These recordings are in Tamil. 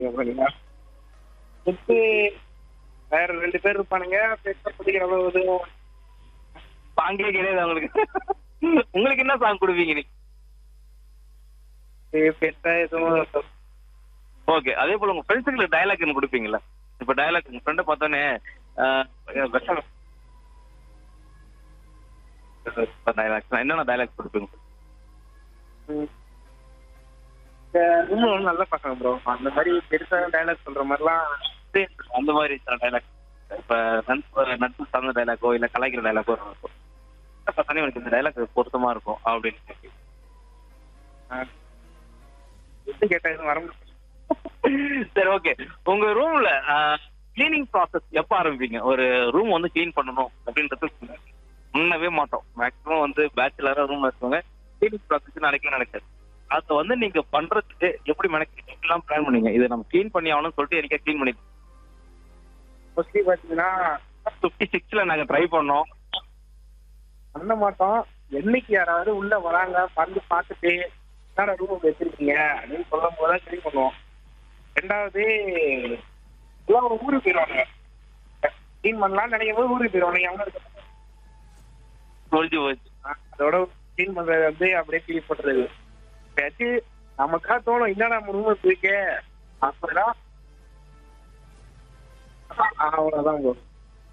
அப்படிங்களா மித்து வேற ரெண்டு பேர் இருப்பானுங்க பெருசா பிடிக்கிற அளவு எதுவும் சாங்கே கிடையாது உங்களுக்கு உங்களுக்கு என்ன சாங் கொடுப்பீங்க நீ பெ- பெருசா எதுவும் ஓகே அதே போல உங்க ஃப்ரெண்ட்ஸுங்களுக்கு டயலாக் என்ன கொடுப்பீங்களா இப்ப டயலாக் உங்க ஃப்ரெண்டை பார்த்தோன்னே டயலாக் என்னென்ன டயலாக் கொடுப்பீங்க ம். இந்த இன்னும் நல்ல பசங்க ப்ரோ அந்த மாதிரி பெருசா டைலாக் சொல்ற மாதிரிலாம் அந்த மாதிரி டைலாக் இப்ப நட்பு நட்பு சார்ந்த டைலாக்கோ இல்ல கலாய்க்கிற டைலாக்கோ இருக்கும் பார்த்தோன்னே எனக்கு இந்த டைலாக் பொருத்தமா இருக்கும் அப்படின்னு எப்படி கேட்டா எதுவும் வர முடியும் சரி ஓகே உங்க ரூம்ல கிளீனிங் ப்ராசஸ் எப்ப ஆரம்பிப்பீங்க ஒரு ரூம் வந்து க்ளீன் பண்ணணும் அப்படின்றது முன்னவே மாட்டோம் மேக்ஸிமம் வந்து பேச்சுலரா ரூம்ல இருக்கவங்க கிளீனிங் ப்ராசஸ் நடக்கவே நடக்காது அதை வந்து நீங்க பண்றதுக்கு எப்படி மெனக்கு எல்லாம் பிளான் பண்ணீங்க இதை நம்ம க்ளீன் பண்ணி ஆகணும்னு சொல்லிட்டு எனக்கு க்ளீன் பண்ணி மோஸ்ட்லி பாத்தீங்கன்னா ஃபிஃப்டி சிக்ஸ்ல நாங்க ட்ரை பண்ணோம் பண்ண மாட்டோம் என்னைக்கு யாராவது உள்ள வராங்க வந்து பார்த்துட்டு என்னடா ரூம் வச்சிருக்கீங்க அப்படின்னு சொல்லும் போதுதான் சரி பண்ணுவோம் ரெண்டாவது எல்லாம் ஒரு ஊருக்கு போயிடுவாங்க க்ளீன் பண்ணலாம்னு நினைக்கும் போது ஊருக்கு போயிடுவாங்க எவனும் இருக்க மாட்டாங்க. தொழிஞ்சு போச்சு அதோட க்ளீன் பண்றது வந்து அப்படியே கிளீன் பண்றது எப்பயாச்சும் நமக்கா தோணும் என்னடா நம்ம ரூம் இருக்கே அப்படிதான் அவ்வளவுதான் bro.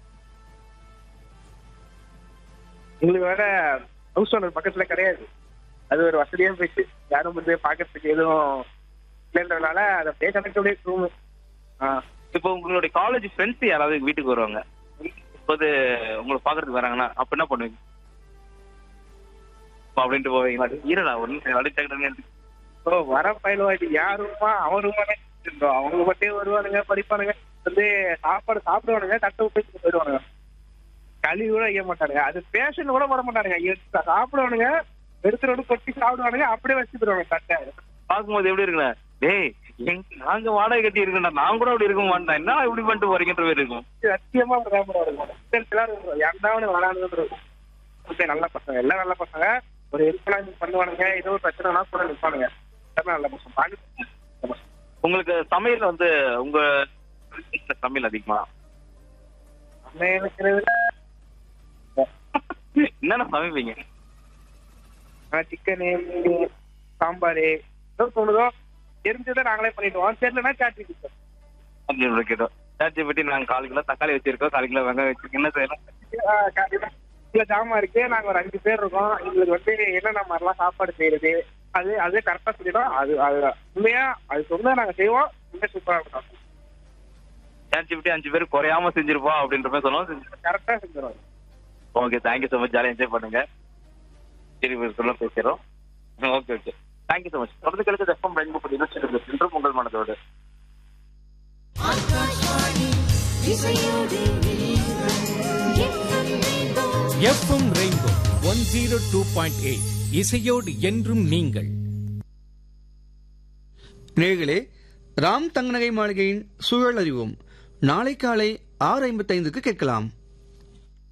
எங்களுக்கு வேற ஹவுஸ் ஓனர் பக்கத்துல கிடையாது அது ஒரு வசதியா போயிடுச்சு யாரும் வந்து பாக்கிறதுக்கு எதுவும் இல்லைன்றதுனால அதை அப்படியே கனெக்டோடய ரூம் இப்போ உங்களுடைய காலேஜ் ஃப்ரெண்ட்ஸ் யாராவது வீட்டுக்கு வருவாங்க இப்போது உங்களை பாக்குறதுக்கு வராங்கன்னா அப்ப என்ன பண்ணுவீங்க அப்ப அப்படின்ட்டு போவீங்களா ஈரடா ஒன்னு அடிச்சாக்கிட்டு ஓ வர பயிலுவாடி யார் ரூமா அவன் ரூமா இருந்தோம் அவங்க மட்டும் வருவானுங்க படிப்பானுங்க வந்து சாப்பாடு சாப்பிடுவானுங்க தட்டை விட்டு போயிடுவானுங்க கழுவி கூட வைக்க மாட்டானுங்க அது பேஷன் கூட வர மாட்டானுங்க எடுத்து சாப்பிடுவானுங்க எடுத்துட்டு கொட்டி சாப்பிடுவானுங்க அப்படியே வச்சு போயிடுவாங்க தட்டை பார்க்கும்போது எப்படி இருக்குண்ணா டேய் எங்க நாங்க வாடகை கட்டி இருக்கேன்டா நான் கூட அப்படி இருக்க மாட்டேன் என்ன இப்படி பண்ணிட்டு போறீங்கன்ற மாதிரி இருக்கும் சத்தியமா சாப்பிடுவானுங்க யாருந்தாவனு வரானுன்னு இருக்கும் ஓகே, நல்ல பசங்க எல்லாம் நல்ல பசங்க ஒரு ஹெல்ப்லாம் பண்ணுவானுங்க ஏதோ ஒரு பிரச்சனைனா கூட நிற்பானுங்க எல்லாமே நல்ல பசங்க பாதி நல்ல பசங்க. உங்களுக்கு சமையல் வந்து உங்க வீட்ல சமையல் அதிகமா நம்ம இருக்கிறது என்னென்ன சமைப்பீங்க சிக்கனு மீன் சாம்பார் ஏதோ தோணுதோ தெரிஞ்சதை நாங்களே பண்ணிடுவோம் தெரியலனா சாட்டி கொடுப்போம் அப்படின்னு கேட்டோம் சாட்சி பற்றி நாங்க கால் கிலோ தக்காளி வச்சிருக்கோம் கால் கிலோ வெங்காயம் வச்சிருக்கோம் என்ன செய்யலாம் இல்ல ஜாமா இருக்கு நாங்க ஒரு அஞ்சு பேர் இருக்கோம் எங்களுக்கு வந்து என்னென்ன மாதிரிலாம் சாப்பாடு செய்யறது அது அது கரெக்டா சொல்லிடும் அது அது உண்மையா அது சொன்னா நாங்க செய்வோம் உண்மையா சூப்பரா இருக்கும் சாட்சி பற்றி அஞ்சு பேர் குறையாம செஞ்சிருப்போம் அப்படின்ற மாதிரி சொல்லுவோம் கரெக்டா செஞ்சிடும் ஓகே தேங்க்யூ ஸோ மச் ஜாலியாக என்ஜாய் பண்ணுங்க சரி சொல்ல பேசுகிறோம் okay okay thank you so much தொடர்ந்து கழிச்சது எஃப்எம் ரெயின்போ பற்றி யோசிச்சிருக்கு இன்றும் உங்கள் மனதோடு FM rainbow one zero two point eight இசையோடு என்றும் நீங்கள் நேர்களே ராம் தங்கநகை மாளிகையின் சூழல் அறிவோம் நாளை காலை ஆறு ஐம்பத்தைந்துக்கு கேட்கலாம்